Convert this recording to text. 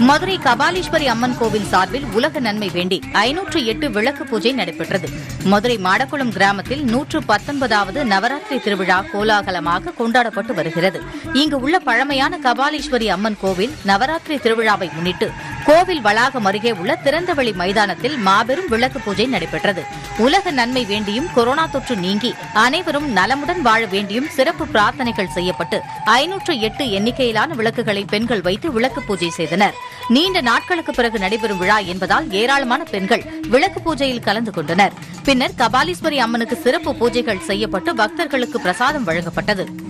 மதுரை கபாலீஸ்வரி அம்மன் கோவில் சார்பில் உலக நன்மை வேண்டி ஐநூற்று எட்டு விளக்கு பூஜை நடைபெற்றது மதுரை மாடக்குளம் கிராமத்தில் நூற்று பத்தொன்பதாவது நவராத்திரி திருவிழா கோலாகலமாக கொண்டாடப்பட்டு வருகிறது இங்கு உள்ள பழமையான கபாலீஸ்வரி அம்மன் கோவில் நவராத்திரி திருவிழாவை முன்னிட்டு கோவில் வளாகம் அருகே உள்ள திறந்தவெளி மைதானத்தில் மாபெரும் விளக்கு பூஜை நடைபெற்றது உலக நன்மை வேண்டியும் கொரோனா தொற்று நீங்கி அனைவரும் நலமுடன் வாழ வேண்டியும் சிறப்பு பிரார்த்தனைகள் செய்யப்பட்டு ஐநூற்று எட்டு எண்ணிக்கையிலான விளக்குகளை பெண்கள் வைத்து விளக்கு பூஜை செய்தனர் நீண்ட நாட்களுக்கு பிறகு நடைபெறும் விழா என்பதால் ஏராளமான பெண்கள் விளக்கு பூஜையில் கலந்து கொண்டனர் பின்னர் கபாலீஸ்வரி அம்மனுக்கு சிறப்பு பூஜைகள் செய்யப்பட்டு பக்தர்களுக்கு பிரசாதம் வழங்கப்பட்டது